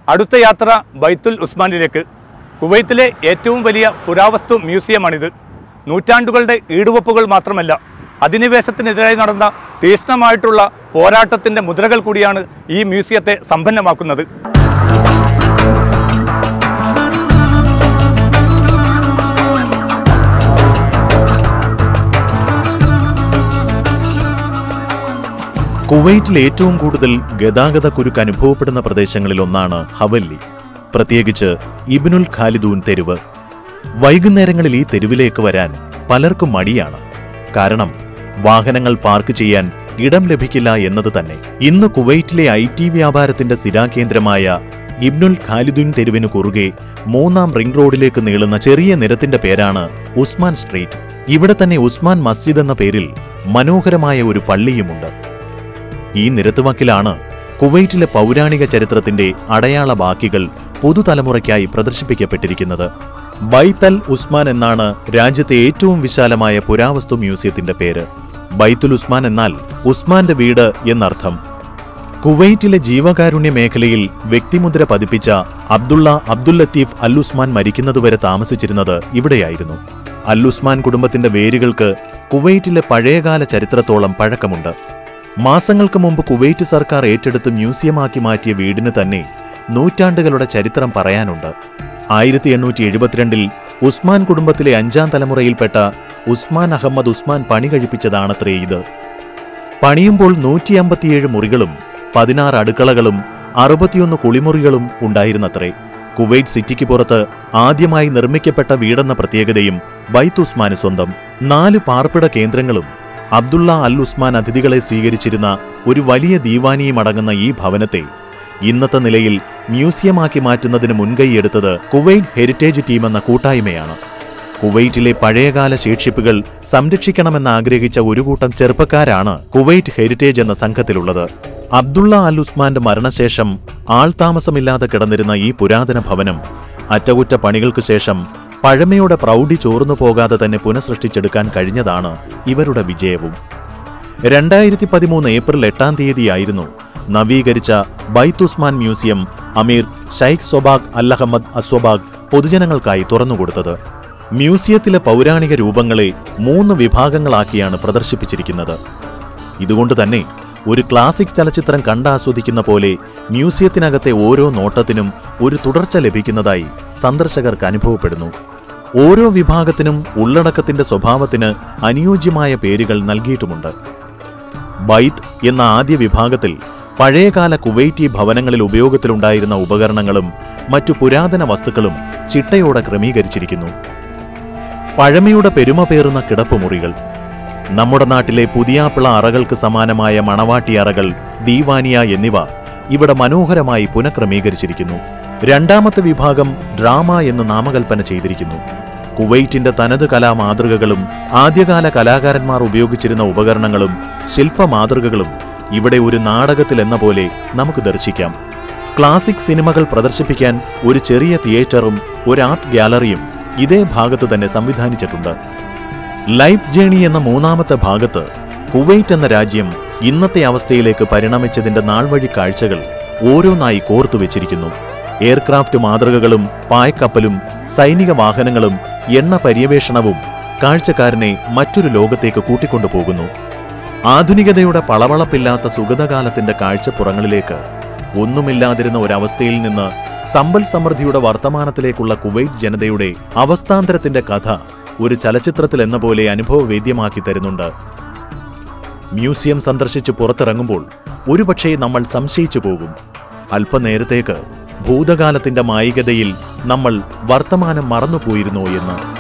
അടുത്ത യാത്ര ബൈത്തുൽ ഉസ്മാനിലേക്ക് കുവൈത്തിലെ ഏറ്റവും വലിയ പുരാവസ്തു മ്യൂസിയമാണിത് നൂറ്റാണ്ടുകളുടെ ഈടുവപ്പുകൾ മാത്രമല്ല അധിനിവേശത്തിനെതിരായി നടന്ന തീക്ഷ്ണമായിട്ടുള്ള പോരാട്ടത്തിന്റെ മുദ്രകൾ കൂടിയാണ് ഈ മ്യൂസിയത്തെ സമ്പന്നമാക്കുന്നത് കുവൈറ്റിൽ ഏറ്റവും കൂടുതൽ ഗതാഗത കുരുക്ക് അനുഭവപ്പെടുന്ന പ്രദേശങ്ങളിൽ ഒന്നാണ് ഹവല്ലി പ്രത്യേകിച്ച് ഇബ്നുൽ ഖാലിദൂൻ തെരുവ് വൈകുന്നേരങ്ങളിൽ ഈ തെരുവിലേക്ക് വരാൻ പലർക്കും മടിയാണ് കാരണം വാഹനങ്ങൾ പാർക്ക് ചെയ്യാൻ ഇടം ലഭിക്കില്ല എന്നത് തന്നെ ഇന്ന് കുവൈറ്റിലെ ഐ ടി വ്യാപാരത്തിന്റെ സ്ഥിരാകേന്ദ്രമായ ഇബ്നുൽ ഖാലിദുൻ തെരുവിന് കുറുകെ മൂന്നാം റിംഗ് റോഡിലേക്ക് നീളുന്ന ചെറിയ നിരത്തിന്റെ പേരാണ് ഉസ്മാൻ സ്ട്രീറ്റ് ഇവിടെ തന്നെ ഉസ്മാൻ മസ്ജിദ് എന്ന പേരിൽ മനോഹരമായ ഒരു പള്ളിയുമുണ്ട് ഈ നിരത്തുവക്കിലാണ് കുവൈറ്റിലെ പൗരാണിക ചരിത്രത്തിന്റെ അടയാള ബാക്കികൾ പുതുതലമുറയ്ക്കായി പ്രദർശിപ്പിക്കപ്പെട്ടിരിക്കുന്നത് ബൈത്തൽ ഉസ്മാൻ എന്നാണ് രാജ്യത്തെ ഏറ്റവും വിശാലമായ പുരാവസ്തു മ്യൂസിയത്തിന്റെ പേര് ബൈത്തുൽ ഉസ്മാൻ എന്നാൽ ഉസ്മാന്റെ വീട് എന്നർത്ഥം കുവൈറ്റിലെ ജീവകാരുണ്യ മേഖലയിൽ വ്യക്തിമുദ്ര പതിപ്പിച്ച അബ്ദുള്ള അബ്ദുൽ ലത്തീഫ് അൽ ഉസ്മാൻ മരിക്കുന്നതുവരെ താമസിച്ചിരുന്നത് ഇവിടെയായിരുന്നു അൽ ഉസ്മാൻ കുടുംബത്തിന്റെ വേരുകൾക്ക് കുവൈറ്റിലെ പഴയകാല ചരിത്രത്തോളം പഴക്കമുണ്ട് മാസങ്ങൾക്ക് മുമ്പ് കുവൈറ്റ് സർക്കാർ ഏറ്റെടുത്ത് മ്യൂസിയമാക്കി മാറ്റിയ വീടിന് തന്നെ നൂറ്റാണ്ടുകളുടെ ചരിത്രം പറയാനുണ്ട് ആയിരത്തി എണ്ണൂറ്റി എഴുപത്തിരണ്ടിൽ ഉസ്മാൻ കുടുംബത്തിലെ അഞ്ചാം തലമുറയിൽപ്പെട്ട ഉസ്മാൻ അഹമ്മദ് ഉസ്മാൻ പണി കഴിപ്പിച്ചതാണത്രേ ഇത് പണിയുമ്പോൾ നൂറ്റി അമ്പത്തിയേഴ് മുറികളും പതിനാറ് അടുക്കളകളും അറുപത്തിയൊന്ന് കുളിമുറികളും ഉണ്ടായിരുന്നത്രേ കുവൈറ്റ് സിറ്റിക്ക് പുറത്ത് ആദ്യമായി നിർമ്മിക്കപ്പെട്ട വീടെന്ന പ്രത്യേകതയും ബൈത്ത് ഉസ്മാന് സ്വന്തം നാല് പാർപ്പിട കേന്ദ്രങ്ങളും അബ്ദുള്ള അൽ ഉസ്മാൻ അതിഥികളെ സ്വീകരിച്ചിരുന്ന ഒരു വലിയ ദീവാനിയും അടങ്ങുന്ന ഈ ഭവനത്തെ ഇന്നത്തെ നിലയിൽ മ്യൂസിയമാക്കി മാറ്റുന്നതിന് മുൻകൈയെടുത്തത് കുവൈറ്റ് ഹെറിറ്റേജ് ടീം എന്ന കൂട്ടായ്മയാണ് കുവൈറ്റിലെ പഴയകാല ശേഷിപ്പുകൾ സംരക്ഷിക്കണമെന്ന് ആഗ്രഹിച്ച ഒരു കൂട്ടം ചെറുപ്പക്കാരാണ് കുവൈറ്റ് ഹെറിറ്റേജ് എന്ന സംഘത്തിലുള്ളത് അബ്ദുള്ള അൽ ഉസ്മാന്റെ മരണശേഷം ആൾതാമസമില്ലാതെ കിടന്നിരുന്ന ഈ പുരാതന ഭവനം അറ്റകുറ്റ പണികൾക്ക് ശേഷം പഴമയുടെ പ്രൗഢി ചോർന്നു പോകാതെ തന്നെ പുനഃസൃഷ്ടിച്ചെടുക്കാൻ കഴിഞ്ഞതാണ് ഇവരുടെ വിജയവും രണ്ടായിരത്തി പതിമൂന്ന് ഏപ്രിൽ എട്ടാം തീയതിയായിരുന്നു നവീകരിച്ച ബൈത്തുസ്മാൻ മ്യൂസിയം അമീർ ഷൈഖ് സൊബാഗ് അല്ലഹമ്മദ് അസ്വബാഗ് പൊതുജനങ്ങൾക്കായി തുറന്നുകൊടുത്തത് മ്യൂസിയത്തിലെ പൗരാണിക രൂപങ്ങളെ മൂന്ന് വിഭാഗങ്ങളാക്കിയാണ് പ്രദർശിപ്പിച്ചിരിക്കുന്നത് ഇതുകൊണ്ട് തന്നെ ഒരു ക്ലാസിക് ചലച്ചിത്രം കണ്ടാസ്വദിക്കുന്ന പോലെ മ്യൂസിയത്തിനകത്തെ ഓരോ നോട്ടത്തിനും ഒരു തുടർച്ച ലഭിക്കുന്നതായി സന്ദർശകർക്ക് അനുഭവപ്പെടുന്നു ഓരോ വിഭാഗത്തിനും ഉള്ളടക്കത്തിന്റെ സ്വഭാവത്തിന് അനുയോജ്യമായ പേരുകൾ നൽകിയിട്ടുമുണ്ട് ബൈത്ത് എന്ന ആദ്യ വിഭാഗത്തിൽ പഴയകാല കുവൈറ്റി ഭവനങ്ങളിൽ ഉപയോഗത്തിലുണ്ടായിരുന്ന ഉപകരണങ്ങളും മറ്റു പുരാതന വസ്തുക്കളും ചിട്ടയോടെ ക്രമീകരിച്ചിരിക്കുന്നു പഴമയുടെ പെരുമ പേറുന്ന കിടപ്പുമുറികൾ നമ്മുടെ നാട്ടിലെ പുതിയാപ്പിള അറകൾക്ക് സമാനമായ മണവാട്ടി അറകൾ ദീവാനിയ എന്നിവ ഇവിടെ മനോഹരമായി പുനഃക്രമീകരിച്ചിരിക്കുന്നു രണ്ടാമത്തെ വിഭാഗം ഡ്രാമ എന്ന് നാമകൽപ്പന ചെയ്തിരിക്കുന്നു കുവൈറ്റിന്റെ തനത് കലാ മാതൃകകളും ആദ്യകാല കലാകാരന്മാർ ഉപയോഗിച്ചിരുന്ന ഉപകരണങ്ങളും ശില്പമാതൃകകളും ഇവിടെ ഒരു നാടകത്തിൽ എന്ന പോലെ നമുക്ക് ദർശിക്കാം ക്ലാസിക് സിനിമകൾ പ്രദർശിപ്പിക്കാൻ ഒരു ചെറിയ തിയേറ്ററും ഒരു ആർട്ട് ഗ്യാലറിയും ഇതേ ഭാഗത്ത് തന്നെ സംവിധാനിച്ചിട്ടുണ്ട് ലൈഫ് ജേണി എന്ന മൂന്നാമത്തെ ഭാഗത്ത് കുവൈറ്റ് എന്ന രാജ്യം ഇന്നത്തെ അവസ്ഥയിലേക്ക് പരിണമിച്ചതിന്റെ നാൾവഴി കാഴ്ചകൾ ഓരോന്നായി കോർത്തുവെച്ചിരിക്കുന്നു എയർക്രാഫ്റ്റ് മാതൃകകളും പായക്കപ്പലും സൈനിക വാഹനങ്ങളും എണ്ണ പര്യവേഷണവും കാഴ്ചക്കാരനെ മറ്റൊരു ലോകത്തേക്ക് കൂട്ടിക്കൊണ്ടുപോകുന്നു ആധുനികതയുടെ പളവളപ്പില്ലാത്ത സുഗതകാലത്തിന്റെ കാഴ്ചപ്പുറങ്ങളിലേക്ക് ഒന്നുമില്ലാതിരുന്ന ഒരവസ്ഥയിൽ നിന്ന് സമ്പൽ സമൃദ്ധിയുടെ വർത്തമാനത്തിലേക്കുള്ള കുവൈറ്റ് ജനതയുടെ അവസ്ഥാന്തരത്തിന്റെ കഥ ഒരു ചലച്ചിത്രത്തിൽ എന്ന പോലെ അനുഭവവേദ്യമാക്കി തരുന്നുണ്ട് മ്യൂസിയം സന്ദർശിച്ച് പുറത്തിറങ്ങുമ്പോൾ ഒരുപക്ഷേ നമ്മൾ സംശയിച്ചു പോകും അല്പനേരത്തേക്ക് ഭൂതകാലത്തിന്റെ മായികതയിൽ നമ്മൾ വർത്തമാനം മറന്നുപോയിരുന്നോ എന്ന്